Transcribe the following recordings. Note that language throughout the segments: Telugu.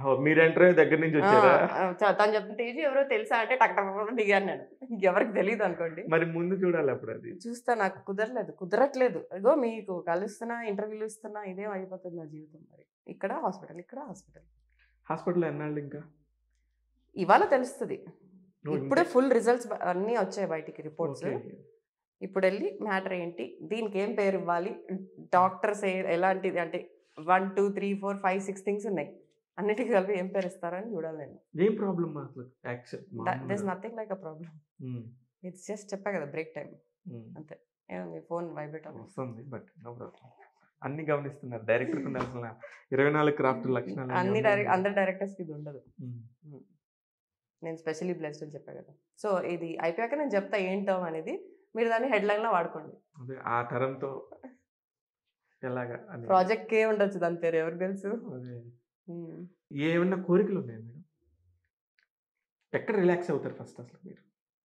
ఓ, మీరు ఎంటర్ అయ్యే దగ్గర నుంచి వచ్చారా ఆ, చ- తను చెప్పిన తేజు ఎవరో తెలుసా అంటే టక్ టక్ టక్ దిగాను నేను ఎవరికి తెలియదు అనుకోండి మరి ముందు చూడాలి అప్పుడు అది చూస్తా నాకు కుదరలేదు కుదరట్లేదు ఇగో మీకు కలుస్తున్నా ఇంటర్వ్యూలు ఇస్తున్నా ఇదేం అయిపోతుంది నా జీవితం మరి ఇక్కడ హాస్పిటల్ ఇక్కడ హాస్పిటల్ హాస్పిటల్ ఎన్నాళ్ళు ఇంకా ఇవాళ తెలుస్తుంది నువ్వు ఇప్పుడే ఇంకా- ఫుల్ రిజల్ట్స్ అన్నీ వచ్చాయి బయటికి రిపోర్ట్స్ ఓకే. ఇప్పుడు వెళ్ళి మ్యాటర్ ఏంటి దీనికి ఏం పేరు ఇవ్వాలి డాక్టర్స్ ఎలాంటిది అంటే one two three four five six things ఉన్నాయి అన్నిటికీ కలిపి ఏం పేరు ఇస్తారని చూడాలి నేను ఏం ప్రాబ్లం అసలు accept this nothing like a problem it's just చెప్పా కదా బ్రేక్ టైం అంతే ఏమో మీ ఫోన్ వైబ్రేట్ అవుతుంది వస్తుంది బట్ నో ప్రాబ్లం అన్ని గమనిస్తున్నారు డైరెక్టర్ ఉండాల్సిన ఇరవై నాలుగు క్రాఫ్ట్ లక్షణాలు అన్నీ అన్ని ఉన్నాయి. డైరెక్ట్ అందరి డైరెక్టర్స్కి ఇది ఉండదు ఉమ్. నేను స్పెషలీ బ్లెస్డ్ అని చెప్పా కదా సో ఇది అయిపోయాక నేను చెప్తా ఏంటో అనేది మీరు దాన్ని హెడ్లైన్లో వాడుకోండి అదే ఆ తరంతో ఎలాగా అని ప్రాజెక్ట్ ఏ ఉండొచ్చు దాని పేరు ఎవరికి తెలుసు అదే. ఉమ్. ఏమన్నా కోరికలు ఉన్నాయా మేడం ఎక్కడ రిలాక్స్ అవుతారు ఫస్ట్ అసలు మీరు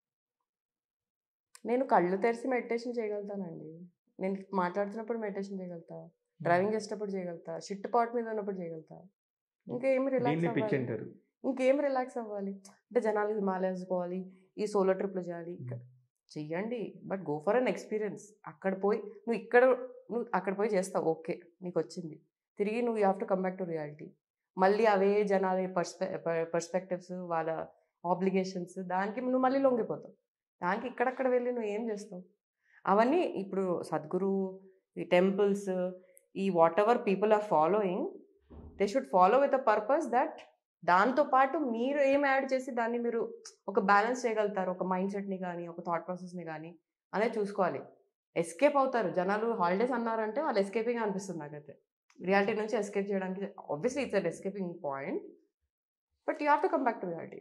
నేను కళ్ళు తెరిచి మెడిటేషన్ చేయగలుగుతానండి నేను మాట్లాడుతున్నప్పుడు మెడిటేషన్ చేయగలుగుతా డ్రైవింగ్ చేసేటప్పుడు చేయగలుగుతా షిట్ పాట్ మీద ఉన్నప్పుడు చేయగలుగుతా ఇంకేం రిలాక్స్ దీన్ని పిచ్ అవ్వాలి అంటారు ఇంకేం రిలాక్స్ అవ్వాలి అంటే జనాలు హిమాలయస్ పోవాలి ఈ సోలో ట్రిప్లు చేయాలి ఇక్కడ చెయ్యండి but go for an experience అక్కడ పోయి నువ్వు ఇక్కడ నువ్వు అక్కడ పోయి చేస్తావు ఓకే నీకు వచ్చింది తిరిగి నువ్వు you have to come back to reality మళ్ళీ అవే జనాల పర్స్పె పర్స్పెక్టివ్స్ వాళ్ళ ఆబ్లిగేషన్స్ దానికి నువ్వు మళ్ళీ లొంగిపోతావు దానికి ఇక్కడక్కడ వెళ్ళి నువ్వు ఏం చేస్తావు అవన్నీ ఇప్పుడు సద్గురు ఈ టెంపుల్స్ ఈ whatever people are following they should follow with a purpose that దాంతో పాటు మీరు ఏం యాడ్ చేసి దాన్ని మీరు ఒక బ్యాలెన్స్ చేయగలుగుతారు ఒక మైండ్ సెట్ని కానీ ఒక థాట్ ప్రాసెస్ని కానీ అనేది చూసుకోవాలి ఎస్కేప్ అవుతారు జనాలు హాలిడేస్ అన్నారంటే వాళ్ళు ఎస్కేపింగ్ అనిపిస్తుంది నాకైతే రియాలిటీ నుంచి ఎస్కేప్ చేయడానికి obviously it's an escaping point but you have to come back to reality